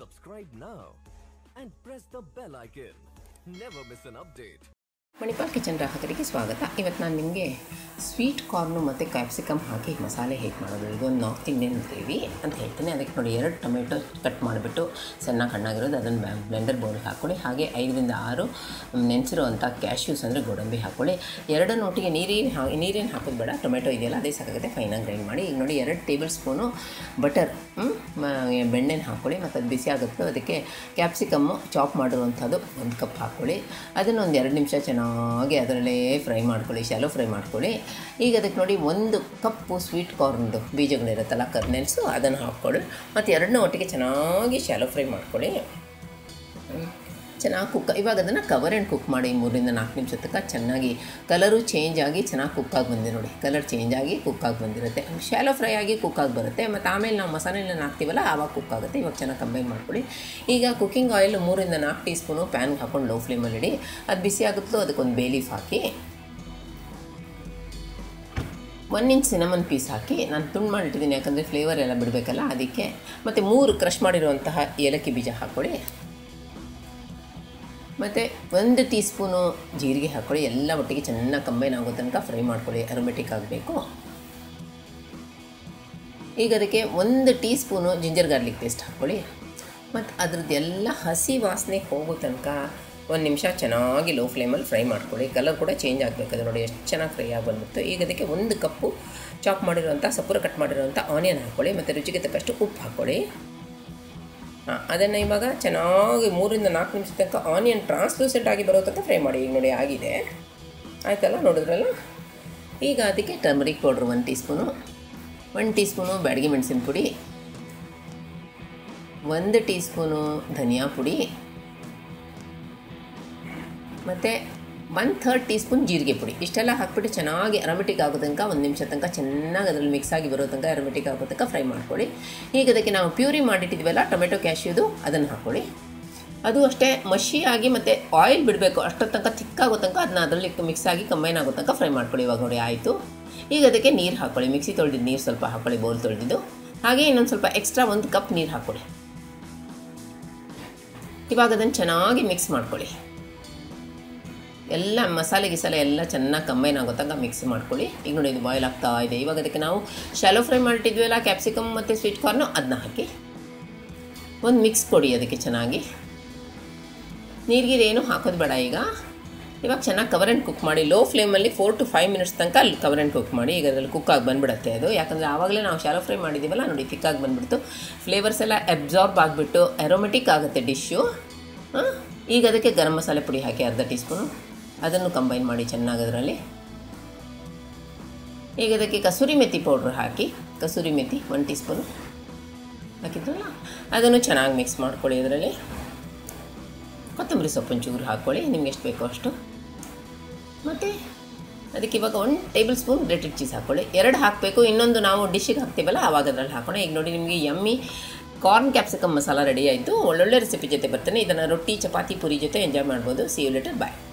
Subscribe now and press the bell icon. Never miss an update. Manipal kitchen ಗ್ರಾಹಕರಿಗೆ ಸ್ವಾಗತ ಇವತ್ತು ನಾನು ನಿಮಗೆ ಸ್ವೀಟ್ ಕಾರ್ನು ಮತ್ತು ಕ್ಯಾಪ್ಸಿಕಮ್ ಹಾಕಿ ಮಸಾಲೆ ಹೇಗೆ ಮಾಡೋದು ಇದೊಂದು ನಾರ್ತ್ ಇಂಡಿಯನ್ ಗ್ರೇವಿ ಅಂತ ಹೇಳ್ತೀನಿ ಅದಕ್ಕೆ ನೋಡಿ ಎರಡು ಟೊಮೆಟೊ ಕಟ್ ಮಾಡಿಬಿಟ್ಟು ಸಣ್ಣ ಕಣ್ಣಾಗಿರೋದು ಅದನ್ನು ಬ್ಲೆಂಡರ್ ಬೌಲ್ಗೆ ಹಾಕ್ಕೊಳ್ಳಿ ಹಾಗೆ ಐದರಿಂದ ಆರು ನೆನೆಸಿರುವಂಥ ಕ್ಯಾಶ್ಯೂಸ್ ಅಂದರೆ ಗೋಡಂಬಿ ಹಾಕ್ಕೊಳ್ಳಿ ಎರಡನ್ನು ಒಟ್ಟಿಗೆ ನೀರಿನ ಹಾ ನೀರೇನು ಹಾಕೋದು ಬೇಡ ಟೊಮೆಟೊ ಇದೆಯಲ್ಲ ಅದೇ ಸಾಕಾಗುತ್ತೆ ಫೈನಾಗಿ ಗ್ರೈಂಡ್ ಮಾಡಿ ಈಗ ನೋಡಿ ಎರಡು ಟೇಬಲ್ ಸ್ಪೂನು ಬಟರ್ ಬೆಣ್ಣೆನ ಹಾಕ್ಕೊಳ್ಳಿ ಮತ್ತು ಅದು ಬಿಸಿ ಆಗುತ್ತೆ ಅದಕ್ಕೆ ಕ್ಯಾಪ್ಸಿಕಮ್ಮು ಚಾಪ್ ಮಾಡಿರುವಂಥದ್ದು ಒಂದು ಕಪ್ ಹಾಕ್ಕೊಳ್ಳಿ ಅದನ್ನು ಒಂದು ಎರಡು ನಿಮಿಷ ಚೆನ್ನಾಗಿ ಅದರಲ್ಲೇ ಫ್ರೈ ಮಾಡ್ಕೊಳ್ಳಿ ಶಾಲೋ ಫ್ರೈ ಮಾಡ್ಕೊಳ್ಳಿ ಈಗ ಅದಕ್ಕೆ ನೋಡಿ ಒಂದು ಕಪ್ಪು ಸ್ವೀಟ್ ಕಾರ್ನ್ದು ಬೀಜಗಳಿರುತ್ತಲ್ಲ ಕರ್ನೆಲ್ಸು ಅದನ್ನು ಹಾಕ್ಕೊಳ್ಳಿ ಮತ್ತು ಎರಡನ್ನೂ ಒಟ್ಟಿಗೆ ಚೆನ್ನಾಗಿ ಶಾಲೋ ಫ್ರೈ ಮಾಡ್ಕೊಳ್ಳಿ ಚೆನ್ನಾಗಿ ಕುಕ್ ಇವಾಗ ಅದನ್ನು ಕವರ್ ಆ್ಯಂಡ್ ಕುಕ್ ಮಾಡಿ ಮೂರರಿಂದ ನಾಲ್ಕು ನಿಮಿಷ ತನಕ ಚೆನ್ನಾಗಿ ಕಲರು ಚೇಂಜ್ ಆಗಿ ಚೆನ್ನಾಗಿ ಕುಕ್ಕಾಗಿ ಬಂದಿದೆ ನೋಡಿ ಕಲರ್ ಚೇಂಜ್ ಆಗಿ ಕುಕ್ಕಾಗಿ ಬಂದಿರುತ್ತೆ ಶಾಲೋ ಫ್ರೈ ಆಗಿ ಕುಕ್ಕಾಗಿ ಬರುತ್ತೆ ಮತ್ತು ಆಮೇಲೆ ನಾವು ಮಸಾಲೆನ ಹಾಕ್ತೀವಲ್ಲ ಆವಾಗ ಕುಕ್ ಆಗುತ್ತೆ ಇವಾಗ ಚೆನ್ನಾಗಿ ಕಂಬೈನ್ ಮಾಡ್ಕೊಳ್ಳಿ ಈಗ ಕುಕ್ಕಿಂಗ್ ಆಯಿಲ್ ಮೂರಿಂದ ನಾಲ್ಕು ಟೀ ಸ್ಪೂನು ಪ್ಯಾನ್ಗೆ ಹಾಕೊಂಡು ಲೋ ಫ್ಲೇಮಲ್ಲಿ ಇಡಿ ಅದು ಬಿಸಿ ಆಗುತ್ತೋ ಅದಕ್ಕೊಂದು ಬೇಲೀಫ್ ಹಾಕಿ ಒನ್ ಇಂಚ್ ಸಿನಮನ್ ಪೀಸ್ ಹಾಕಿ ನಾನು ತುಂಡು ಮಾಡಿಟ್ಟಿದ್ದೀನಿ ಯಾಕಂದರೆ ಫ್ಲೇವರ್ ಎಲ್ಲ ಬಿಡಬೇಕಲ್ಲ ಅದಕ್ಕೆ ಮತ್ತು ಮೂರು ಕ್ರಷ್ ಮಾಡಿರುವಂತಹ ಏಲಕ್ಕಿ ಬೀಜ ಹಾಕ್ಕೊಳ್ಳಿ ಮತ್ತು ಒಂದು ಟೀ ಸ್ಪೂನು ಜೀರಿಗೆ ಹಾಕ್ಕೊಳ್ಳಿ ಎಲ್ಲ ಒಟ್ಟಿಗೆ ಚೆನ್ನಾಗಿ ಕಂಬೈನ್ ಆಗೋ ತನಕ ಫ್ರೈ ಮಾಡ್ಕೊಳ್ಳಿ ಅರೋಮೆಟಿಕ್ ಆಗಬೇಕು ಈಗ ಅದಕ್ಕೆ ಒಂದು teaspoon ginger garlic paste ಹಾಕ್ಕೊಳ್ಳಿ ಮತ್ತು ಅದ್ರದ್ದು ಎಲ್ಲ ಹಸಿ ವಾಸನೆ ಹೋಗೋ ತನಕ ಒಂದು ನಿಮಿಷ ಚೆನ್ನಾಗಿ ಲೋ ಫ್ಲೇಮಲ್ಲಿ ಫ್ರೈ ಮಾಡ್ಕೊಳ್ಳಿ ಕಲರ್ ಕೂಡ ಚೇಂಜ್ ಆಗಬೇಕದು ನೋಡಿ ಎಷ್ಟು ಚೆನ್ನಾಗಿ ಫ್ರೈ ಆಗಿ ಬಂದ್ಬಿಟ್ಟು ಈಗ ಅದಕ್ಕೆ ಒಂದು ಕಪ್ಪು ಚಾಪ್ ಮಾಡಿರೋಂಥ ಸಪುರ ಕಟ್ ಮಾಡಿರೋಂಥ ಆನಿಯನ್ ಹಾಕ್ಕೊಳ್ಳಿ ಮತ್ತು ರುಚಿಗೆ ತಕ್ಕಷ್ಟು ಉಪ್ಪು ಹಾಕ್ಕೊಳ್ಳಿ ಹಾಂ ಅದನ್ನು ಇವಾಗ ಚೆನ್ನಾಗಿ ಮೂರಿಂದ ನಾಲ್ಕು ನಿಮಿಷ ತನಕ ಆನಿಯನ್ ಟ್ರಾನ್ಸ್ಲೂಸೆಂಟ್ ಆಗಿ ಬರೋ ತನಕ ಫ್ರೈ ಮಾಡಿ ಈಗ ನೋಡಿ ಆಗಿದೆ ಆಯ್ತಲ್ಲ ನೋಡಿದ್ರಲ್ಲ ಈಗ ಅದಕ್ಕೆ ಟರ್ಮರಿಕ್ ಪೌಡ್ರ್ ಒಂದು ಟೀ ಸ್ಪೂನು ಒಂದು ಟೀ ಸ್ಪೂನು ಬ್ಯಾಡಗಿ ಮೆಣಸಿನ ಪುಡಿ ಒಂದು ಟೀ ಸ್ಪೂನು ಧನಿಯಾ ಪುಡಿ ಮತ್ತು ಒನ್ ಥರ್ಡ್ ಟೀ ಸ್ಪೂನ್ ಜೀರಿಗೆ ಪುಡಿ ಇಷ್ಟೆಲ್ಲ ಹಾಕ್ಬಿಟ್ಟು ಚೆನ್ನಾಗಿ ಅರಮೆಟಿಕ್ ಆಗೋ ತನಕ ಒಂದು ನಿಮಿಷ ತನಕ ಚೆನ್ನಾಗಿ ಅದರಲ್ಲಿ ಮಿಕ್ಸ್ ಆಗಿ ಬರೋ ತನಕ ಅರಮೆಟಿಕ್ ಆಗೋ ತನಕ ಫ್ರೈ ಮಾಡ್ಕೊಳ್ಳಿ ಈಗ ಅದಕ್ಕೆ ನಾವು ಪ್ಯೂರಿ ಮಾಡಿಟ್ಟಿದ್ವಲ್ಲ ಟೊಮೆಟೊ ಕ್ಯಾಶ್ಯೂದು ಅದನ್ನು ಹಾಕ್ಕೊಳ್ಳಿ ಅದು ಅಷ್ಟೇ ಮಷಿಯಾಗಿ ಮತ್ತು ಆಯಿಲ್ ಬಿಡಬೇಕು ಅಷ್ಟೊತ್ತು ತನಕ ತಿಕ್ಕಾಗೋ ತನಕ ಅದನ್ನ ಅದರಲ್ಲಿ ಮಿಕ್ಸ್ ಆಗಿ ಕಂಬೈನ್ ಆಗೋ ತನಕ ಫ್ರೈ ಮಾಡ್ಕೊಳ್ಳಿ ಇವಾಗ ನೋಡಿ ಆಯಿತು ಈಗ ಅದಕ್ಕೆ ನೀರು ಹಾಕ್ಕೊಳ್ಳಿ ಮಿಕ್ಸಿ ತೊಳೆದಿದ್ದು ನೀರು ಸ್ವಲ್ಪ ಹಾಕ್ಕೊಳ್ಳಿ ಬೌಲ್ ತೊಳೆದಿದ್ದು ಹಾಗೆ ಇನ್ನೊಂದು ಸ್ವಲ್ಪ ಎಕ್ಸ್ಟ್ರಾ ಒಂದು ಕಪ್ ನೀರು ಹಾಕ್ಕೊಳ್ಳಿ ಇವಾಗ ಅದನ್ನು ಚೆನ್ನಾಗಿ ಮಿಕ್ಸ್ ಮಾಡ್ಕೊಳ್ಳಿ ಎಲ್ಲ ಮಸಾಲೆ ಗಿಸಾಲೆ ಎಲ್ಲ ಚೆನ್ನಾಗಿ ಕಂಬೈನ್ ಆಗೋ ತನಕ ಮಿಕ್ಸ್ ಮಾಡ್ಕೊಳ್ಳಿ ಈಗ ನೋಡಿ ಇದು ಬಾಯ್ಲ್ ಆಗ್ತಾ ಇದೆ ಇವಾಗ ಅದಕ್ಕೆ ನಾವು ಶಾಲೋ ಫ್ರೈ ಮಾಡಿಟ್ಟಿದ್ವಲ್ಲ ಕ್ಯಾಪ್ಸಿಕಮ್ ಮತ್ತು ಸ್ವೀಟ್ ಕಾರ್ನು ಅದನ್ನ ಹಾಕಿ ಒಂದು ಮಿಕ್ಸ್ ಕೊಡಿ ಅದಕ್ಕೆ ಚೆನ್ನಾಗಿ ನೀರಿಗೀರು ಏನು ಹಾಕೋದು ಬೇಡ ಈಗ ಇವಾಗ ಚೆನ್ನಾಗಿ ಕವರ್ ಆ್ಯಂಡ್ ಕುಕ್ ಮಾಡಿ ಲೋ ಫ್ಲೇಮಲ್ಲಿ ಫೋರ್ ಟು ಫೈವ್ ಮಿನಿಟ್ಸ್ ತನಕ ಅಲ್ಲಿ ಕವರ್ ಆ್ಯಂಡ್ ಕುಕ್ ಮಾಡಿ ಈಗ ಅದರಲ್ಲಿ ಕುಕ್ ಆಗಿ ಬಂದುಬಿಡುತ್ತೆ ಅದು ಯಾಕಂದರೆ ಆವಾಗಲೇ ನಾವು ಶಾಲೋ ಫ್ರೈ ಮಾಡಿದ್ದೀವಲ್ಲ ನೋಡಿ ತಿಕ್ಕಾಗಿ ಬಂದುಬಿಡ್ತು ಫ್ಲೇವರ್ಸ್ ಎಲ್ಲ ಅಬ್ಸಾರ್ಬ್ ಆಗಿಬಿಟ್ಟು ಅರೋಮೆಟಿಕ್ ಆಗುತ್ತೆ ಡಿಶ್ಶು ಈಗ ಅದಕ್ಕೆ ಗರಂ ಮಸಾಲೆ ಪುಡಿ ಹಾಕಿ ಅರ್ಧ ಟೀ ಸ್ಪೂನು ಅದನ್ನು ಕಂಬೈನ್ ಮಾಡಿ ಚೆನ್ನಾಗಿ ಅದರಲ್ಲಿ ಈಗ ಅದಕ್ಕೆ ಕಸೂರಿ ಮೆಥಿ ಪೌಡ್ರ್ ಹಾಕಿ kasuri methi one teaspoon ಹಾಕಿದ್ರಲ್ಲ ಅದನ್ನು ಚೆನ್ನಾಗಿ ಮಿಕ್ಸ್ ಮಾಡ್ಕೊಳ್ಳಿ ಅದರಲ್ಲಿ ಕೊತ್ತಂಬರಿ ಸೊಪ್ಪು ಚೂರು ಹಾಕ್ಕೊಳ್ಳಿ ನಿಮ್ಗೆ ಎಷ್ಟು ಬೇಕೋ ಅಷ್ಟು ಮತ್ತು ಅದಕ್ಕೆ ಇವಾಗ ಒಂದು ಟೇಬಲ್ ಸ್ಪೂನ್ ಗ್ರೇಟೆಡ್ ಚೀಸ್ ಹಾಕ್ಕೊಳ್ಳಿ ಎರಡು ಹಾಕಬೇಕು ಇನ್ನೊಂದು ನಾವು ಡಿಶ್ಶಿಗೆ ಹಾಕ್ತೀವಲ್ಲ ಆವಾಗ ಅದರಲ್ಲಿ ಹಾಕೋಣ ಈಗ ನೋಡಿ ನಿಮಗೆ yummy corn capsicum masala ready ಆಯಿತು ಒಳ್ಳೊಳ್ಳೆ ರೆಸಿಪಿ ಜೊತೆ ಬರ್ತೇನೆ ಇದನ್ನು ರೊಟ್ಟಿ ಚಪಾತಿ ಪುರಿ ಜೊತೆ ಎಂಜಾಯ್ ಮಾಡ್ಬೋದು ಸಿ ಯು ಲೆಟರ್ ಬಾಯ್